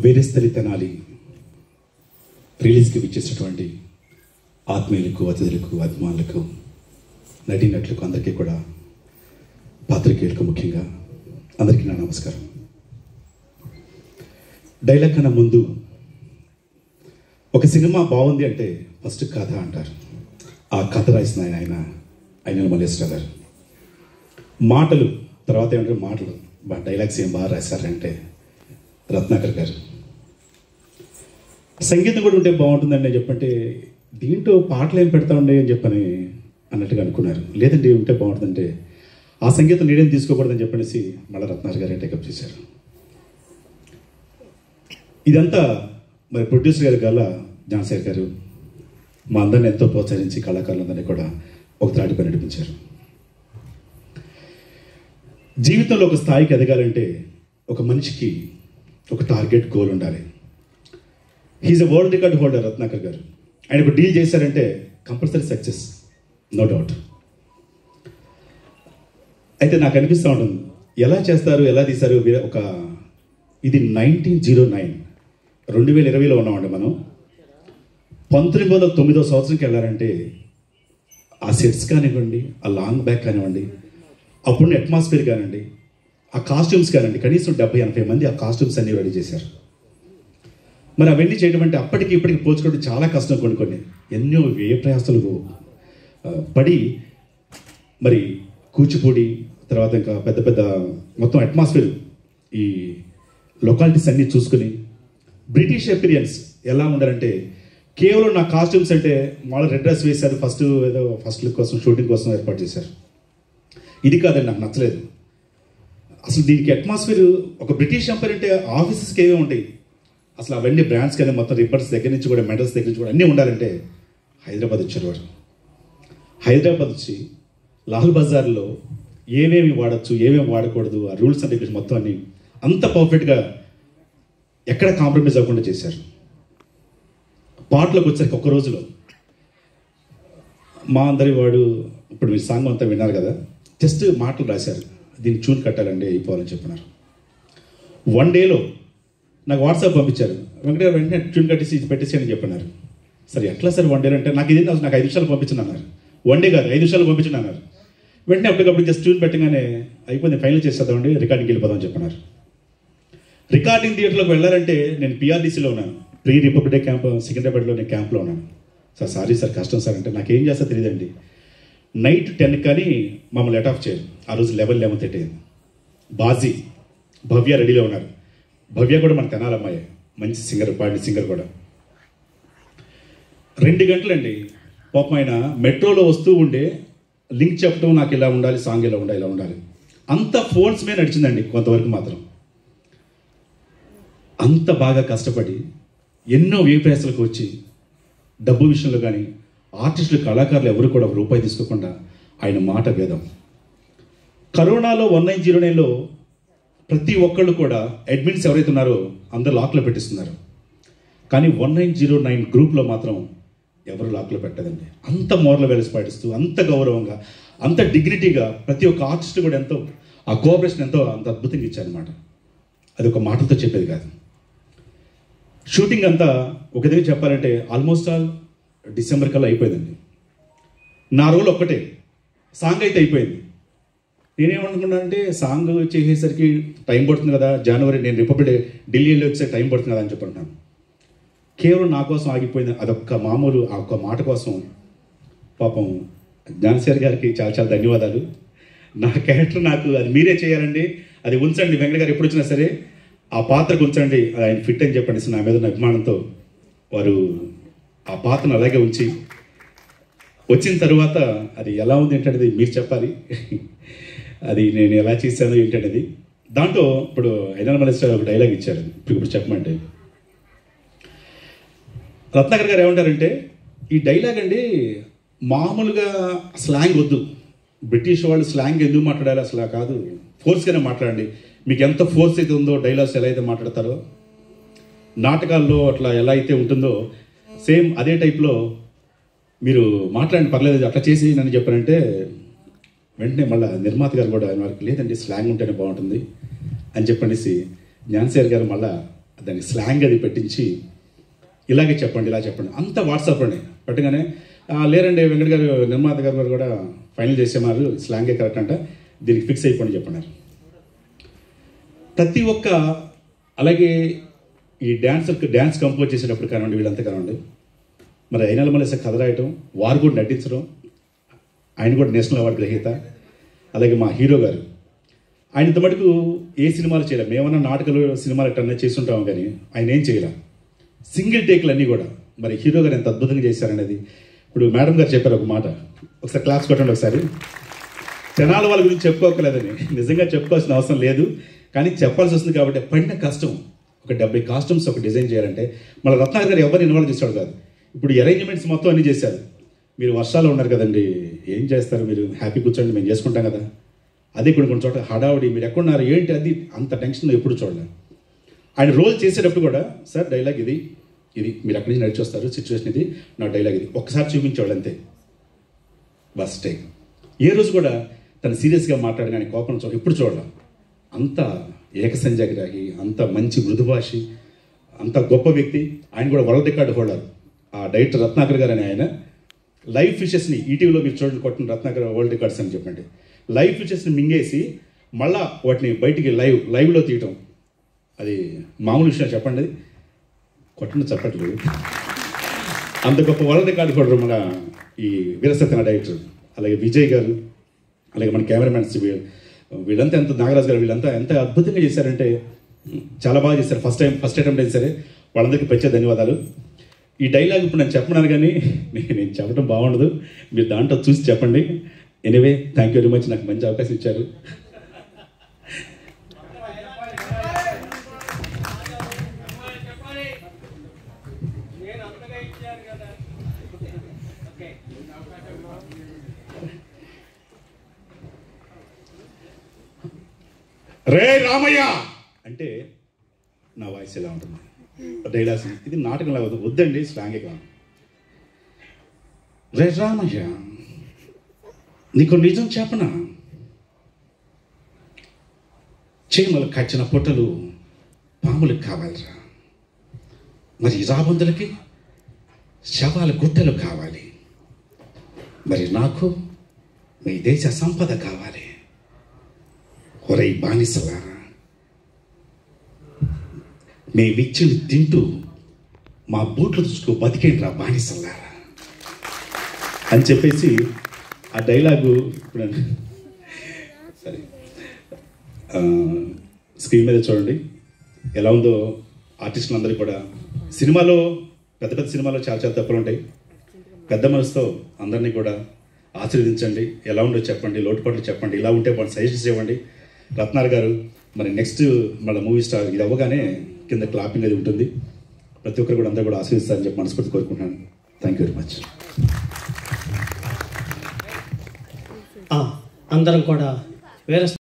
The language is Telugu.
వేరేస్తలి తెనాలి రిలీజ్కి విచ్చేసినటువంటి ఆత్మీయులకు అతిథులకు అభిమానులకు నటీనటులకు అందరికీ కూడా పాత్రికేయులకు ముఖ్యంగా అందరికీ నా నమస్కారం డైలాగ్ కన్నా ముందు ఒక సినిమా బాగుంది అంటే ఫస్ట్ కథ అంటారు ఆ కథ రాసిన ఆయన ఆయన ఆయన మల్లేశ్వర గారు మాటలు తర్వాత ఏమంటారు మాటలు బా డైలాగ్స్ ఏం బాగా రాశారంటే రత్నాకర్ గారు సంగీతం కూడా ఉంటే బాగుంటుందండి అని చెప్పంటే దీంట్లో పాటలు ఏం పెడతా ఉండే అని చెప్పని అన్నట్టుగా అనుకున్నారు లేదండి ఉంటే బాగుంటుందంటే ఆ సంగీతం నేనేం తీసుకోకూడదని చెప్పనేసి మళ్ళీ రత్నాకర్ గారే టేకప్ చేశారు ఇదంతా మరి ప్రొడ్యూసర్ గారి గల జాన్సేర్ గారు మా అందరిని ఎంతో ప్రోత్సహించి కళాకారులందరినీ కూడా ఒక త్రాటిపై నడిపించారు జీవితంలో ఒక స్థాయికి ఎదగాలంటే ఒక మనిషికి ఒక టార్గెట్ గోల్ ఉండాలి he is a world record holder Ratnakar garu ఆయన ఇప్పుడు డీల్ చేశారంటే కంపల్సరీ సక్సెస్ నో డౌట్ అయితే నాకు అనిపిస్తూ ఉంటుంది ఎలా చేస్తారు ఎలా తీశారు వీ- ఒక ఇది నైన్టీన్ జీరో నైన్ రెండు వేల ఇరవైలో ఉన్నామండి మనం పంతొమ్మిది వందల తొమ్మిదో సంవత్సరంకి వెళ్ళారంటే ఆ సెట్స్ కానివ్వండి ఆ లాంగ్ బ్యాక్ కానివ్వండి అప్పుడు అట్మాస్ఫియర్ కానివ్వండి ఆ కాస్ట్యూమ్స్ కానివ్వండి కనీసం డెబ్బై ఎనభై మంది ఆ కాస్ట్యూమ్స్ అన్ని రెడీ చేశారు మరి అవన్నీ చేయడం అంటే అప్పటికి ఇప్పటికి పోల్చుకోవడం చాలా కష్టం కొన్ని కొన్ని ఎన్నో వ్యయ ప్రయాసాలు ఆ, పడి మరి కూచిపూడి తర్వాత ఇంకా పెద్ద పెద్ద మొత్తం అట్మాస్ఫియర్ ఈ లొకాలిటీస్ అన్నీ చూసుకుని బ్రిటిష్ ఎపీరియన్స్ ఎలా ఉండాలంటే కేవలం నా కాస్ట్యూమ్స్ అంటే వాళ్ళు రెడ్ డ్రెస్ వేశారు ఫస్ట్ ఏదో ఫస్ట్ లుక్ కోసం షూటింగ్ కోసం ఏర్పాటు చేశారు ఇది కాదండి నాకు నచ్చలేదు అసలు దీనికి అట్మాస్ఫియర్ ఒక బ్రిటిష్ ఎంపైర్ అంటే ఆఫీసెస్కి ఏవే ఉంటాయి అసలు అవన్నీ బ్రాండ్స్ కానీ మొత్తం రిబ్బర్స్ దగ్గర నుంచి కూడా మెడల్స్ దగ్గర నుంచి కూడా అన్నీ ఉండాలంటే హైదరాబాద్ వచ్చారు వారు హైదరాబాద్ వచ్చి లాల్ బజార్లో ఏమేమి వాడచ్చు ఏమేమి వాడకూడదు ఆ రూల్స్ అండ్ రెగ్యులేషన్ మొత్తం అన్ని అంత పర్ఫెక్ట్గా ఎక్కడ కాంప్రమైజ్ అవ్వకుండా చేశారు పాటలకు వచ్చరికి ఒక్క రోజులో మా అందరి వాడు ఇప్పుడు మీ సాంగ్ అంతా విన్నారు కదా జస్ట్ మాటలు రాశారు దీన్ని చూన్ కట్టాలండి అయిపోవాలని చెప్పినారు వన్ డేలో నాకు వాట్సాప్ పంపించారు వెంకటే గారు వెంటనే ట్యూన్ కట్టేసి ఇది పెట్టేసి అని చెప్పినారు సరే ఎట్లా సార్ వన్ డే అంటే నాకు ఇది నాకు ఐదు నిమిషాలు పంపించండి అన్నారు వన్ డే కాదు ఐదు నిమిషాలు పంపించండి అన్నారు వెంటనే అప్పటికప్పుడు జస్ట్ ట్యూన్ పెట్టగానే అయిపోయింది ఫైనల్ చేసేద్దామండి రికార్డింగ్కి వెళ్ళిపోదాం అని చెప్పినారు రికార్డింగ్ థియేటర్లోకి వెళ్ళాలంటే నేను పిఆర్డీసీలో ఉన్నాను ప్రీ రిపబ్లిక్ డే క్యాంప్ సికింద్రాబాద్లో నేను క్యాంప్లో ఉన్నాను సార్ సారీ సార్ కష్టం సార్ అంటే నాకు ఏం చేస్తా తెలియదండి నైట్ టెన్ కానీ మమ్మల్ని లెట్ ఆఫ్ చేయరు ఆ రోజు లెవెన్ లెవెన్ థర్టీ అయింది బాజీ భవ్య రెడీలో ఉన్నారు భవ్య కూడా మన తెనాలమ్మాయి మంచి సింగర్ పాడిన సింగర్ కూడా రెండు గంటలండి పాపం ఆయన మెట్రోలో వస్తూ ఉండే లింక్ చెప్పడం నాకు ఇలా ఉండాలి సాంగ్ ఇలా ఉండాలి ఇలా ఉండాలి అంత ఫోన్స్ మీద నడిచిందండి కొంతవరకు మాత్రం అంత బాగా కష్టపడి ఎన్నో వ్యయప్రయాసాలకు వచ్చి డబ్బు విషయంలో కానీ ఆర్టిస్టులు కళాకారులు ఎవరు కూడా ఒక రూపాయి తీసుకోకుండా ఆయన మాట వేదం కరోనాలో వన్ నైన్ జీరో నైన్లో ప్రతి ఒక్కళ్ళు కూడా అడ్మిన్స్ ఎవరైతే ఉన్నారో అందరు లాక్లో పెట్టిస్తున్నారు కానీ వన్ నైన్ జీరో నైన్ గ్రూప్లో మాత్రం ఎవరు లాక్లో పెట్టదండి అంత మోరల్ వాల్యూస్ పాటిస్తూ అంత గౌరవంగా అంత డిగ్నిటీగా ప్రతి ఒక్క ఆర్టిస్ట్ కూడా ఎంతో ఆ కోఆపరేషన్ ఎంతో అంత అద్భుతంగా ఇచ్చారనమాట అది ఒక మాటలతో చెప్పేది కాదు షూటింగ్ అంతా ఒక దగ్గర చెప్పాలంటే ఆల్మోస్ట్ ఆల్ డిసెంబర్ కల్లా అయిపోయిందండి నా రోల్ ఒక్కటే సాంగ్ అయితే అయిపోయింది నేనేమనుకున్నానంటే సాంగ్ చేసేసరికి టైం పడుతుంది కదా జనవరి నేను రిపబ్లిక్ డే ఢిల్లీ వెళ్ళి వచ్చే టైం పడుతుంది కదా అని చెప్పంటున్నాను కేవలం నా కోసం ఆగిపోయింది అదొక్క మామూలు ఆ ఒక్క మాట కోసం పాపం జ్ఞానశేఖర్ గారికి చాలా చాలా ధన్యవాదాలు నా క్యారెక్టర్ నాకు అది మీరే చేయాలండి అది ఉంచండి వెంకట గారు ఎప్పుడు వచ్చినా సరే ఆ పాత్రకు ఉంచండి అది ఆయన ఫిట్ అని చెప్పండి నా మీద ఉన్న అభిమానంతో వారు ఆ పాత్రను అలాగే ఉంచి వచ్చిన తర్వాత అది ఎలా ఉంది ఏంటనేది మీరు చెప్పాలి అది నేను ఎలా చేశాను ఏంటనేది దాంట్లో ఇప్పుడు ఐదన మలేశ్వర ఒక డైలాగ్ ఇచ్చారు ఇప్పుడు ఇప్పుడు చెప్పమంటే రత్నాకర్ గారు ఏమంటారంటే ఈ డైలాగ్ అండి మామూలుగా స్లాంగ్ వద్దు బ్రిటిష్ వాళ్ళు స్లాంగ్ ఎందుకు మాట్లాడాలి అసలు కాదు ఫోర్స్గానే మాట్లాడండి మీకు ఎంత ఫోర్స్ అయితే ఉందో డైలాగ్స్ ఎలా అయితే మాట్లాడతారో నాటకాల్లో అట్లా ఎలా అయితే ఉంటుందో సేమ్ అదే టైప్లో మీరు మాట్లాడండి పర్లేదు అట్లా చేసి నన్ను చెప్పానంటే వెంటనే మళ్ళీ నిర్మాత గారు కూడా ఆయన వారికి లేదండి స్లాంగ్ ఉంటేనే బాగుంటుంది అని చెప్పనేసి జ్ఞానశేఖర్ గారు మళ్ళా దాని స్లాంగ్ అది పెట్టించి ఇలాగే చెప్పండి ఇలా చెప్పండి అంత వాట్సాప్లోనే పెట్టగానే "ఆ, లేరండి వెంకట గారు నిర్మాత గారు గారు కూడా ఫైనల్ చేసేమారు స్లాంగే కరెక్ట్ అంట దీనికి ఫిక్స్ అయిపోండి చెప్పన్నారు ప్రతి ఒక్క అలాగే ఈ డ్యాన్స్ డ్యాన్స్ కంపోజ్ చేసేటప్పుడు కానివ్వండి వీళ్ళంతా కానివ్వండి మరి అయినల మలేస కథ రాయటం వారు కూడా నటించడం ఆయన కూడా నేషనల్ అవార్డు గ్రహీత అలాగే మా హీరో గారు ఆయన ఇంత మటుకు ఏ సినిమాలు చేయలే మేమన్నా నాటకాలు సినిమాలు ఎట్టన్నా చేస్తుంటాం కానీ ఆయన ఏం చేయలే సింగిల్ టేక్లు అన్నీ కూడా మరి హీరో గారు ఎంత అద్భుతంగా చేశారనేది ఇప్పుడు మేడం గారు చెప్పారు ఒక మాట ఒకసారి క్లాస్ కొట్టండి ఒకసారి జనాల వాళ్ళ గురించి చెప్పుకోకలేదని నిజంగా చెప్పుకోవాల్సిన అవసరం లేదు కానీ చెప్పాల్సి వస్తుంది కాబట్టి పడిన కష్టం ఒక డెబ్బై కాస్ట్యూమ్స్ ఒక డిజైన్ చేయాలంటే మన రత్నాకర్ గారు ఎవరిని ఇన్వాల్వ్ చేశాడు కాదు ఇప్పుడు అరేంజ్మెంట్స్ మొత్తం అన్ని చేశారు మీరు వర్షాలు ఉన్నారు కదండి ఏం చేస్తారు మీరు హ్యాపీ కూర్చోండి మేము చేసుకుంటాం కదా అదే కొన్ని కొన్ని చోట్ల హడావుడి మీరు ఎక్కడున్నారు ఏంటి అది అంత టెన్షన్ ఎప్పుడు చూడలేదు ఆయన రోల్ చేసేటప్పుడు కూడా సార్ డైలాగ్ ఇది ఇది మీరు అక్కడి నుంచి నడిచి వస్తారు సిచ్యువేషన్ ఇది నా డైలాగ్ ఇది ఒక్కసారి చూపించేవాళ్ళు అంతే బస్ టేక్ ఏ రోజు కూడా తను సీరియస్గా మాట్లాడి కానీ కోపం చూ ఎప్పుడు చూడాలి అంత ఏకసంజాగిరాగి అంత మంచి మృదుభాషి అంత గొప్ప వ్యక్తి ఆయన కూడా వరల్డ్ రికార్డు హోల్డర్ ఆ డైరెక్టర్ రత్నాకర్ గారు అని ఆయన లైవ్ ఫిషెస్ని ఈటీవీలో మీరు చూడండి కొట్టిన రత్నాకర్ వరల్డ్ రికార్డ్స్ అని చెప్పండి లైవ్ ఫిషెస్ని మింగేసి మళ్ళా వాటిని బయటికి లైవ్ లైవ్లో తీయటం అది మామూలు విషయం చెప్పండి కొట్టండి చెప్పట్లేదు అంత గొప్ప వరల్డ్ రికార్డు హోల్డర్ మన ఈ వీరసత్యన డైరెక్టర్ అలాగే విజయ్ గారు అలాగే మన కెమెరామెన్స్ వీళ్ళంతా ఎంత నాగరాజు గారు వీళ్ళంతా ఎంత అద్భుతంగా చేశారంటే చాలా బాగా చేశారు ఫస్ట్ టైం ఫస్ట్ అటెంప్ట్ అయితే సరే వాళ్ళందరికీ ప్రత్యేక ధన్యవాదాలు ఈ డైలాగ్ ఇప్పుడు నేను చెప్పన్నాను కానీ నేను నేను చెప్పడం బాగుండదు మీరు దాంట్లో చూసి చెప్పండి anyway thank you very much నాకు మంచి అవకాశం ఇచ్చారు నేను అంతగా ఇచ్చాను కదా ఓకే రే రామయ్య అంటే నా వాయిస్ ఎలా ఉంటుంది డైలాగ్స్ ఇది నాటకం లాగా వద్దు- వద్దండి స్లాంగే కాదు రే రామయ్య నీకు నిజం చెప్పనా చీమలు కచ్చిన పుట్టలు పాములకు కావాలిరా మరి రాబందులకి శవాల గుట్టలు కావాలి మరి నాకు మీ దేశ సంపద కావాలి ఒరై బానిసలారా మీ విచ్చుని తింటూ మా బూట్లు దుచ్చుకో బతికేంట్రా బానిసలారా అని చెప్పేసి ఆ డైలాగు ఇప్పుడు నేను- సరే ఆ, స్క్రీన్ మీద చూడండి ఎలా ఉందో ఆర్టిస్టులు అందరూ కూడా సినిమాలో పెద్ద పెద్ద సినిమాలో చాలా చాలా తప్పులు ఉంటాయి పెద్ద మనసుతో అందరినీ కూడా ఆశీర్వదించండి ఎలా ఉందో చెప్పండి లోటుపాట్లు చెప్పండి ఇలా ఉంటే వాళ్ళు సజెషన్స్ ఇవ్వండి రత్నార్ గారు మరి నెక్స్ట్ మన మూవీ స్టార్ ఇది అవ్వగానే కింద క్లాపింగ్ అది ఉంటుంది ప్రతి ఒక్కరు కూడా అందరూ కూడా ఆశీర్వదిస్తారని చెప్పి మనస్ఫూర్తి కోరుకుంటున్నాను థ్యాంక్ యూ వెరీ మచ్ అందరం కూడా వేరే